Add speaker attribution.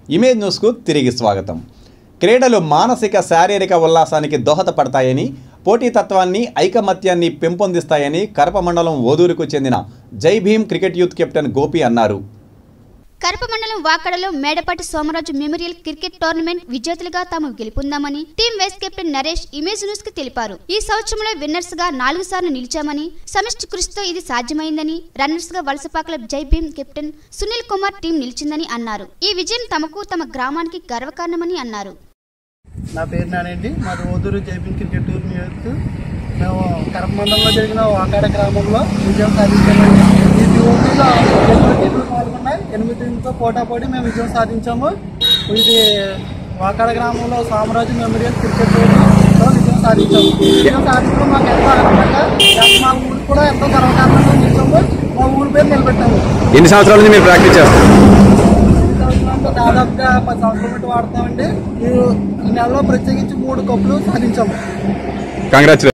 Speaker 1: image న్యూస్కు తిరిగి స్వాగతం క్రీడలు మానసిక శారీరక ఉల్లాసానికి దోహదపడతాయని పోటీతత్వాన్ని ఐకమత్యాన్ని పెంపొందిస్తాయని కరప మండలం ఓదూరుకు చెందిన Jai Bhim cricket youth captain Gopi అన్నారు
Speaker 2: కరప మండలం వాకడలో Medapati Somaraju memorial cricket tournament విజేతలుగా తాము గెలుపొందామని team vice captain Naresh image news కి తెలిపారు ఈ సంవత్సరంలో విన్నర్స్ గా నాలుగు సార్లు నిలిచామని సమిష్టి కృషితో ఇది సాధ్యమైందని రన్నర్స్ గా వలసపాకల జై భీమ్ కెప్టెన్ సునీల్ కుమార్ టీం నిలిచిందని అన్నారు ఈ విజయం తమకు తమ గ్రామానికి గర్వకారణమని అన్నారు
Speaker 3: నా పేరు నానండి మాది ఓదూరు జైపింగ్ క్రికెట్ టూర్ యూత్ మేము కరప మండలంలో జరిగిన వాకాడ గ్రామంలో విజయం సాధించామండి ఈ టూర్నీలో ఎనిమిది టీంలు పాల్గొన్నాయి ఎనిమిది టీంలతో పోటాపోటీ మేము విజయం సాధించాము ఇది వాకాడ గ్రామంలో సామరాజు మెమోరియల్ క్రికెట్ టూర్నీలో విజయం సాధించాము విజయం సాధించడం మాకు ఎంతో ఆనందంగా మా ఊరికి కూడా ఎంతో గర్వకారణంగా నిలిచాము మా ఊరి పేరు నిలబెట్టాము
Speaker 4: ఎన్ని సంవత్సరాల నుంచి మీరు ప్రాక్టీస్ చేస్తారు
Speaker 3: ఈ సంవత్సరంలో దాదాపుగా పది సంవత్సరాల బట్టి వాడుతామండి ఈ ఈ నెలలో ప్రత్యేకించి మూడు కప్పులు సాధించాము
Speaker 4: కంగ్రాచులేషన్